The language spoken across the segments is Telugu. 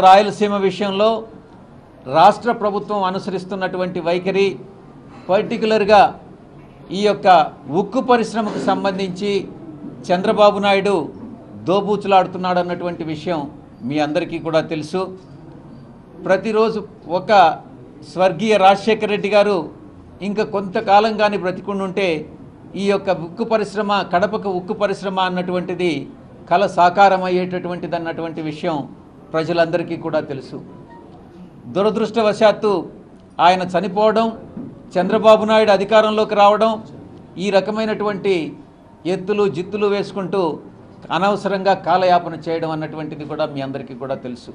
రాయలసీమ విషయంలో రాష్ట్ర ప్రభుత్వం అనుసరిస్తున్నటువంటి వైఖరి పర్టికులర్గా ఈ యొక్క ఉక్కు పరిశ్రమకు సంబంధించి చంద్రబాబు నాయుడు దోబూచులాడుతున్నాడు అన్నటువంటి విషయం మీ అందరికీ కూడా తెలుసు ప్రతిరోజు ఒక స్వర్గీయ రాజశేఖర రెడ్డి గారు ఇంకా కొంతకాలం కానీ బ్రతికుండుంటే ఈ యొక్క ఉక్కు పరిశ్రమ కడపకు ఉక్కు పరిశ్రమ అన్నటువంటిది కల సాకారం అయ్యేటటువంటిది అన్నటువంటి విషయం ప్రజలందరికీ కూడా తెలుసు దురదృష్టవశాత్తు ఆయన చనిపోవడం చంద్రబాబు నాయుడు అధికారంలోకి రావడం ఈ రకమైనటువంటి ఎత్తులు జిత్తులు వేసుకుంటూ అనవసరంగా కాలయాపన చేయడం అన్నటువంటిది కూడా మీ అందరికీ కూడా తెలుసు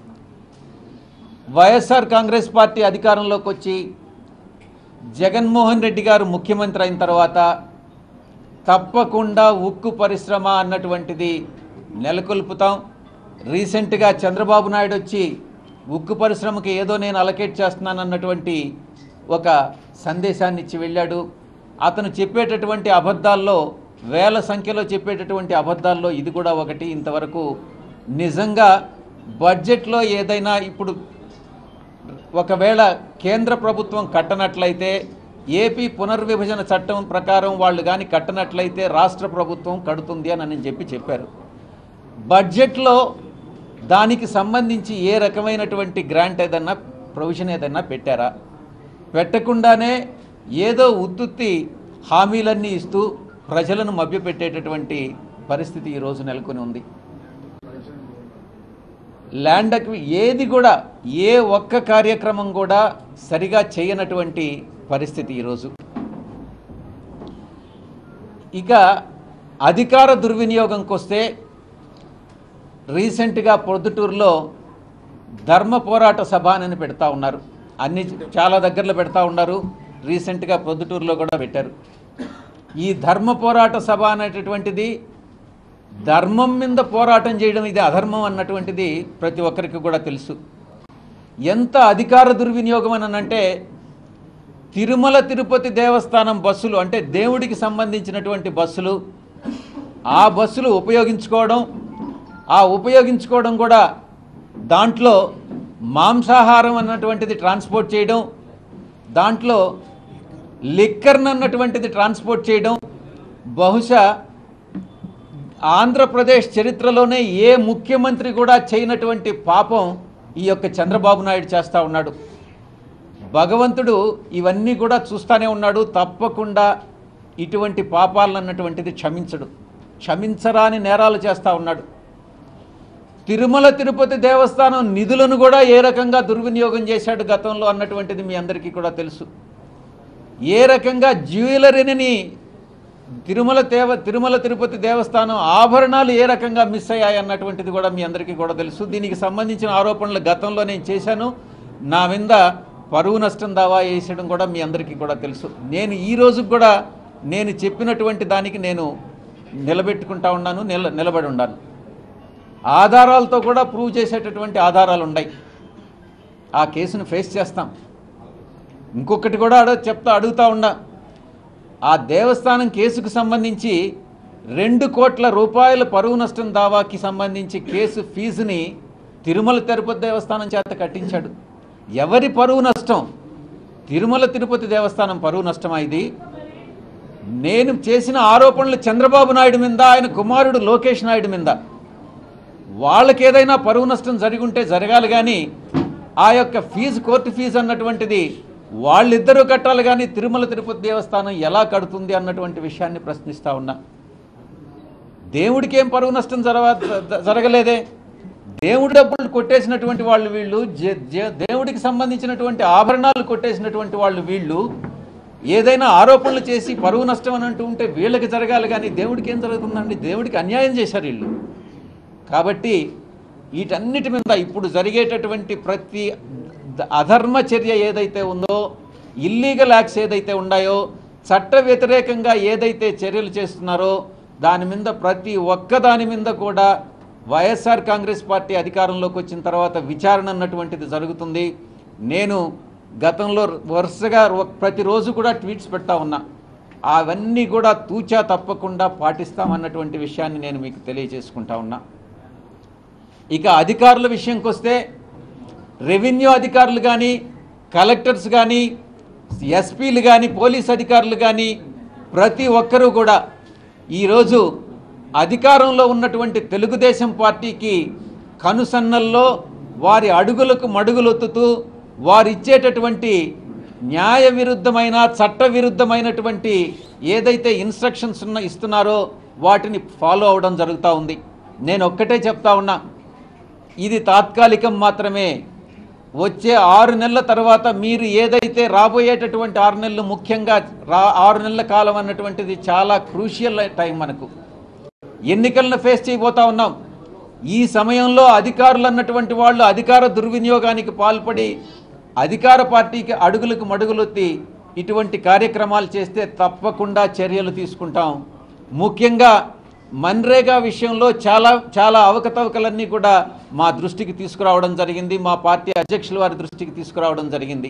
వైఎస్ఆర్ కాంగ్రెస్ పార్టీ అధికారంలోకి వచ్చి జగన్మోహన్ రెడ్డి గారు ముఖ్యమంత్రి అయిన తర్వాత తప్పకుండా ఉక్కు పరిశ్రమ అన్నటువంటిది నెలకొల్పుతాం రీసెంట్గా చంద్రబాబు నాయుడు వచ్చి ఉక్కు పరిశ్రమకి ఏదో నేను అలకేట్ చేస్తున్నాను అన్నటువంటి ఒక సందేశాన్ని ఇచ్చి వెళ్ళాడు అతను చెప్పేటటువంటి అబద్ధాల్లో వేల సంఖ్యలో చెప్పేటటువంటి అబద్ధాల్లో ఇది కూడా ఒకటి ఇంతవరకు నిజంగా బడ్జెట్లో ఏదైనా ఇప్పుడు ఒకవేళ కేంద్ర ప్రభుత్వం కట్టనట్లయితే ఏపీ పునర్విభజన చట్టం ప్రకారం వాళ్ళు కానీ కట్టనట్లయితే రాష్ట్ర ప్రభుత్వం కడుతుంది అని అని చెప్పి చెప్పారు బడ్జెట్లో దానికి సంబంధించి ఏ రకమైనటువంటి గ్రాంట్ ఏదన్నా ప్రొవిజన్ ఏదన్నా పెట్టారా పెట్టకుండానే ఏదో ఉత్తుత్తి హామీలన్నీ ఇస్తూ ప్రజలను మభ్యపెట్టేటటువంటి పరిస్థితి ఈరోజు నెలకొని ఉంది ల్యాండ్ అక్వి ఏది కూడా ఏ ఒక్క కార్యక్రమం కూడా సరిగా చేయనటువంటి పరిస్థితి ఈరోజు ఇక అధికార దుర్వినియోగంకి వస్తే రీసెంట్గా పొద్దుటూరులో ధర్మ పోరాట సభ అని పెడతా ఉన్నారు అన్ని చాలా దగ్గరలో పెడతా ఉన్నారు రీసెంట్గా పొద్దుటూరులో కూడా పెట్టారు ఈ ధర్మ పోరాట సభ అనేటటువంటిది ధర్మం మీద పోరాటం చేయడం ఇది అధర్మం అన్నటువంటిది ప్రతి ఒక్కరికి కూడా తెలుసు ఎంత అధికార దుర్వినియోగం అని అంటే తిరుమల తిరుపతి దేవస్థానం బస్సులు అంటే దేవుడికి సంబంధించినటువంటి బస్సులు ఆ బస్సులు ఉపయోగించుకోవడం ఆ ఉపయోగించుకోవడం కూడా దాంట్లో మాంసాహారం అన్నటువంటిది ట్రాన్స్పోర్ట్ చేయడం దాంట్లో లిక్కర్న్ అన్నటువంటిది ట్రాన్స్పోర్ట్ చేయడం బహుశా ఆంధ్రప్రదేశ్ చరిత్రలోనే ఏ ముఖ్యమంత్రి కూడా చేయనటువంటి పాపం ఈ యొక్క చంద్రబాబు నాయుడు చేస్తూ ఉన్నాడు భగవంతుడు ఇవన్నీ కూడా చూస్తూనే ఉన్నాడు తప్పకుండా ఇటువంటి పాపాలను అన్నటువంటిది క్షమించడు క్షమించరాని నేరాలు చేస్తూ ఉన్నాడు తిరుమల తిరుపతి దేవస్థానం నిధులను కూడా ఏ రకంగా దుర్వినియోగం చేశాడు గతంలో అన్నటువంటిది మీ అందరికీ కూడా తెలుసు ఏ రకంగా జ్యువెలరీని తిరుమల దేవ తిరుమల తిరుపతి దేవస్థానం ఆభరణాలు ఏ రకంగా మిస్ అయ్యాయి అన్నటువంటిది కూడా మీ అందరికీ కూడా తెలుసు దీనికి సంబంధించిన ఆరోపణలు గతంలో నేను చేశాను నా మీద పరువు నష్టం దావా వేసడం కూడా మీ అందరికీ కూడా తెలుసు నేను ఈ రోజు కూడా నేను చెప్పినటువంటి దానికి నేను నిలబెట్టుకుంటా ఉన్నాను నిల నిలబడి ఉన్నాను ఆధారాలతో కూడా ప్రూవ్ చేసేటటువంటి ఆధారాలు ఉన్నాయి ఆ కేసును ఫేస్ చేస్తాం ఇంకొకటి కూడా అడ చెప్తా అడుగుతా ఉన్నా ఆ దేవస్థానం కేసుకు సంబంధించి రెండు కోట్ల రూపాయల పరువు నష్టం దావాకి సంబంధించి కేసు ఫీజుని తిరుమల తిరుపతి దేవస్థానం చేత కట్టించాడు ఎవరి పరువు నష్టం తిరుమల తిరుపతి దేవస్థానం పరువు నష్టమా ఇది నేను చేసిన ఆరోపణలు చంద్రబాబు నాయుడు మీద ఆయన కుమారుడు లోకేష్ నాయుడు మీద వాళ్ళకి ఏదైనా పరువు నష్టం జరిగి ఉంటే జరగాలి కానీ ఆ యొక్క ఫీజు కోర్టు ఫీజు అన్నటువంటిది వాళ్ళిద్దరూ కట్టాలి కానీ తిరుమల తిరుపతి దేవస్థానం ఎలా కడుతుంది అన్నటువంటి విషయాన్ని ప్రశ్నిస్తా ఉన్నా దేవుడికి ఏం పరువు నష్టం జరగ జరగలేదే దేవుడి డబ్బులు కొట్టేసినటువంటి వాళ్ళు వీళ్ళు జే- జే- దేవుడికి సంబంధించినటువంటి ఆభరణాలు కొట్టేసినటువంటి వాళ్ళు వీళ్ళు ఏదైనా ఆరోపణలు చేసి పరువు నష్టం అని అంటూ ఉంటే వీళ్ళకి జరగాలి కానీ దేవుడికి ఏం జరుగుతుందండి దేవుడికి అన్యాయం చేశారు వీళ్ళు కాబట్టి వీటన్నిటి మీద ఇప్పుడు జరిగేటటువంటి ప్రతి ద- అధర్మ చర్య ఏదైతే ఉందో ఇల్లీగల్ యాక్ట్స్ ఏదైతే ఉన్నాయో చట్ట వ్యతిరేకంగా ఏదైతే చర్యలు చేస్తున్నారో దాని మీద ప్రతి ఒక్క దాని మీద కూడా వైఎస్ఆర్ కాంగ్రెస్ పార్టీ అధికారంలోకి వచ్చిన తర్వాత విచారణ అన్నటువంటిది జరుగుతుంది నేను గతంలో వరుసగా రో- ప్రతిరోజు కూడా ట్వీట్స్ పెడతా ఉన్నా అవన్నీ కూడా తూచా తప్పకుండా పాటిస్తామన్నటువంటి విషయాన్ని నేను మీకు తెలియజేసుకుంటా ఉన్నా ఇక అధికారుల విషయంకి వస్తే రెవెన్యూ అధికారులు కానీ కలెక్టర్స్ కానీ ఎస్పీలు కానీ పోలీస్ అధికారులు కానీ ప్రతి ఒక్కరూ కూడా ఈరోజు అధికారంలో ఉన్నటువంటి తెలుగుదేశం పార్టీకి కనుసన్నల్లో వారి అడుగులకు మడుగులొత్తుతూ వారు ఇచ్చేటటువంటి న్యాయ విరుద్ధమైన చట్ట విరుద్ధమైనటువంటి ఏదైతే ఇన్స్ట్రక్షన్స్ ఉన్న ఇస్తున్నారో వాటిని ఫాలో అవడం జరుగుతూ ఉంది నేను ఒక్కటే చెప్తా ఉన్నా ఇది తాత్కాలికం మాత్రమే వచ్చే ఆరు నెలల తర్వాత మీరు ఏదైతే రాబోయేటటువంటి ఆరు నెలలు ముఖ్యంగా రా ఆరు నెలల కాలం అన్నటువంటిది చాలా క్రూషియల్ టైం మనకు ఎన్నికలను ఫేస్ చేయబోతా ఉన్నాం ఈ సమయంలో అధికారులు అన్నటువంటి వాళ్ళు అధికార దుర్వినియోగానికి పాల్పడి అధికార పార్టీకి అడుగులకు మడుగులొత్తి ఇటువంటి కార్యక్రమాలు చేస్తే తప్పకుండా చర్యలు తీసుకుంటాం ముఖ్యంగా మన్రేగా విషయంలో చాలా చాలా అవకతవకలన్నీ కూడా మా దృష్టికి తీసుకురావడం జరిగింది మా పార్టీ అధ్యక్షుల వారి దృష్టికి తీసుకురావడం జరిగింది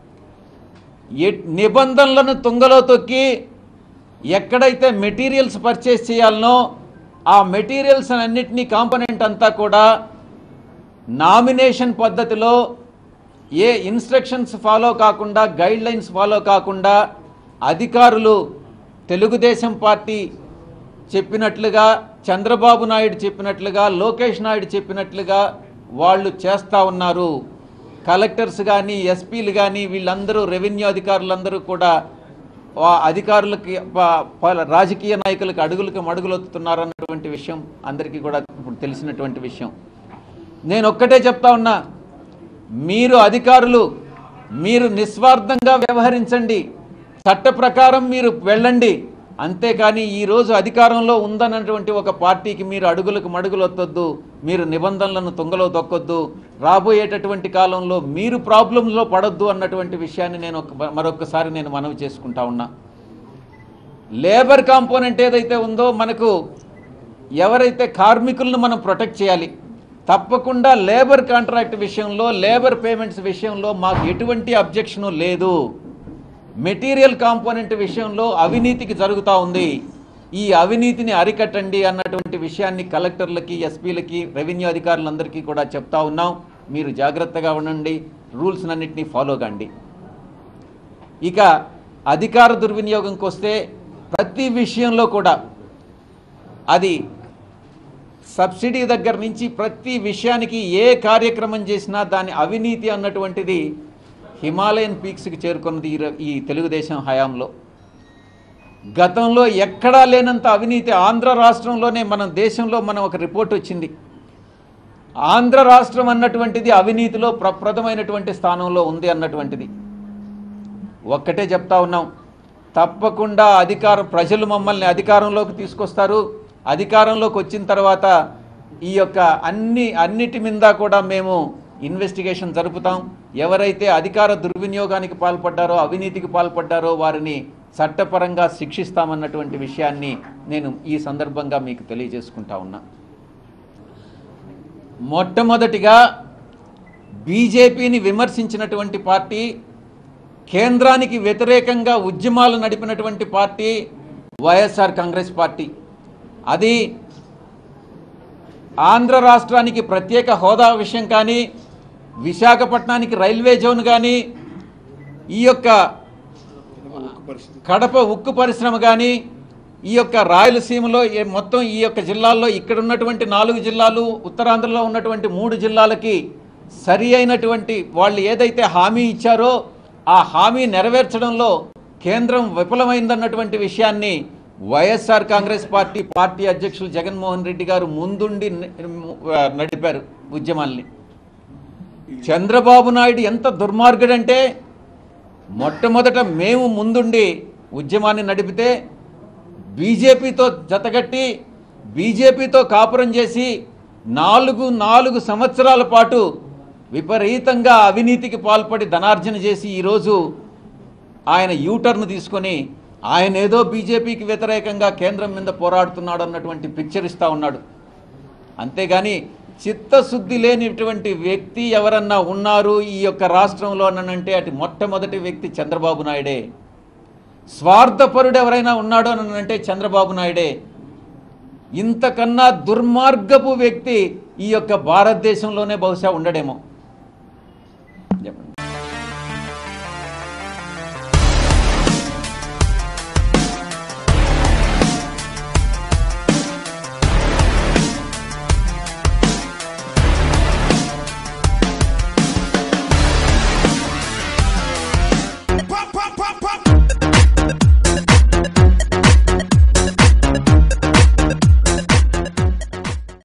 ఎ- నిబంధనలను తుంగలో తొక్కి ఎక్కడైతే మెటీరియల్స్ పర్చేస్ చేయాలనో ఆ మెటీరియల్స్ అన్నిటినీ కాంపనెంట్ అంతా కూడా నామినేషన్ పద్ధతిలో ఏ ఇన్స్ట్రక్షన్స్ ఫాలో కాకుండా గైడ్ లైన్స్ ఫాలో కాకుండా అధికారులు తెలుగుదేశం పార్టీ చెప్పినట్లుగా చంద్రబాబు నాయుడు చెప్పినట్లుగా లోకేష్ నాయుడు చెప్పినట్లుగా వాళ్ళు చేస్తూ ఉన్నారు కలెక్టర్స్ కానీ ఎస్పీలు కానీ వీళ్ళందరూ రెవెన్యూ అధికారులందరూ కూడా ఆ అధికారులకి ప- ప- రాజకీయ నాయకులకు అడుగులకు మడుగులొత్తుతున్నారు అన్నటువంటి విషయం అందరికీ కూడా ఇప్పుడు తెలిసినటువంటి విషయం నేను ఒక్కటే చెప్తా ఉన్నా మీరు అధికారులు మీరు నిస్వార్థంగా వ్యవహరించండి చట్ట ప్రకారం మీరు వెళ్ళండి అంతేకాని ఈరోజు అధికారంలో ఉందన్నటువంటి ఒక పార్టీకి మీరు అడుగులకు మడుగులు వద్దొద్దు మీరు నిబంధనలను తుంగలో తొక్కొద్దు రాబోయేటటువంటి కాలంలో మీరు ప్రాబ్లంలో పడొద్దు అన్నటువంటి విషయాన్ని నేను ఒక మరొకసారి నేను మనవి చేసుకుంటా ఉన్నా లేబర్ కాంపోనెంట్ ఏదైతే ఉందో మనకు ఎవరైతే కార్మికులను మనం ప్రొటెక్ట్ చేయాలి తప్పకుండా లేబర్ కాంట్రాక్ట్ విషయంలో లేబర్ పేమెంట్స్ విషయంలో మాకు ఎటువంటి అబ్జెక్షను లేదు మెటీరియల్ కాంపోనెంట్ విషయంలో అవినీతికి జరుగుతూ ఉంది ఈ అవినీతిని అరికట్టండి అన్నటువంటి విషయాన్ని కలెక్టర్లకి ఎస్పీలకి రెవెన్యూ అధికారులందరికీ కూడా చెప్తా ఉన్నాం మీరు జాగ్రత్తగా ఉండండి రూల్స్ అన్నింటినీ ఫాలో కండి ఇక అధికార దుర్వినియోగంకి వస్తే ప్రతి విషయంలో కూడా అది సబ్సిడీ దగ్గర నుంచి ప్రతి విషయానికి ఏ కార్యక్రమం చేసినా దాని అవినీతి అన్నటువంటిది హిమాలయన్ పీక్స్కి చేరుకున్నది ఈ ర- ఈ తెలుగుదేశం హయాంలో గతంలో ఎక్కడా లేనంత అవినీతి ఆంధ్ర రాష్ట్రంలోనే మన దేశంలో మనం ఒక రిపోర్ట్ వచ్చింది ఆంధ్ర రాష్ట్రం అన్నటువంటిది అవినీతిలో ప్రప్రదమైనటువంటి స్థానంలో ఉంది అన్నటువంటిది ఒక్కటే చెప్తా ఉన్నాం తప్పకుండా అధికార ప్రజలు మమ్మల్ని అధికారంలోకి తీసుకొస్తారు అధికారంలోకి వచ్చిన తర్వాత ఈ యొక్క అన్ని అన్నిటి మీద కూడా మేము ఇన్వెస్టిగేషన్ జరుపుతాం ఎవరైతే అధికార దుర్వినియోగానికి పాల్పడ్డారో అవినీతికి పాల్పడ్డారో వారిని చట్టపరంగా శిక్షిస్తామన్నటువంటి విషయాన్ని నేను ఈ సందర్భంగా మీకు తెలియజేసుకుంటా ఉన్నా మొట్టమొదటిగా బీజేపీని విమర్శించినటువంటి పార్టీ కేంద్రానికి వ్యతిరేకంగా ఉద్యమాలు నడిపినటువంటి పార్టీ వైఎస్ఆర్ కాంగ్రెస్ పార్టీ అది ఆంధ్ర రాష్ట్రానికి ప్రత్యేక హోదా విషయం కానీ విశాఖపట్నానికి రైల్వే జోన్ కానీ ఈ యొక్క కడప ఉక్కు పరిశ్రమ కానీ ఈ యొక్క రాయలసీమలో ఏ- మొత్తం ఈ యొక్క జిల్లాల్లో ఇక్కడ ఉన్నటువంటి నాలుగు జిల్లాలు ఉత్తరాంధ్రలో ఉన్నటువంటి మూడు జిల్లాలకి సరి అయినటువంటి వాళ్ళు ఏదైతే హామీ ఇచ్చారో ఆ హామీ నెరవేర్చడంలో కేంద్రం విఫలమైందన్నటువంటి విషయాన్ని వైఎస్ఆర్ కాంగ్రెస్ పార్టీ పార్టీ అధ్యక్షులు జగన్మోహన్ రెడ్డి గారు ముందుండి న- నడిపారు ఉద్యమాల్ని చంద్రబాబు నాయుడు ఎంత దుర్మార్గుడంటే మొట్టమొదట మేము ముందుండి ఉద్యమాన్ని నడిపితే బీజేపీతో జతగట్టి బీజేపీతో కాపురం చేసి నాలుగు నాలుగు సంవత్సరాల పాటు విపరీతంగా అవినీతికి పాల్పడి ధనార్జన చేసి ఈరోజు ఆయన యూటర్న్ తీసుకొని ఆయన ఏదో బీజేపీకి వ్యతిరేకంగా కేంద్రం మీద పోరాడుతున్నాడు అన్నటువంటి పిక్చర్ ఇస్తూ ఉన్నాడు అంతేగాని చిత్తశుద్ధి లేనిటువంటి వ్యక్తి ఎవరన్నా ఉన్నారు ఈ యొక్క రాష్ట్రంలో అనంటే అటు మొట్టమొదటి వ్యక్తి చంద్రబాబు నాయుడే స్వార్థపరుడు ఎవరైనా ఉన్నాడు అని అంటే చంద్రబాబు నాయుడే ఇంతకన్నా దుర్మార్గపు వ్యక్తి ఈ యొక్క భారతదేశంలోనే బహుశా ఉండడేమో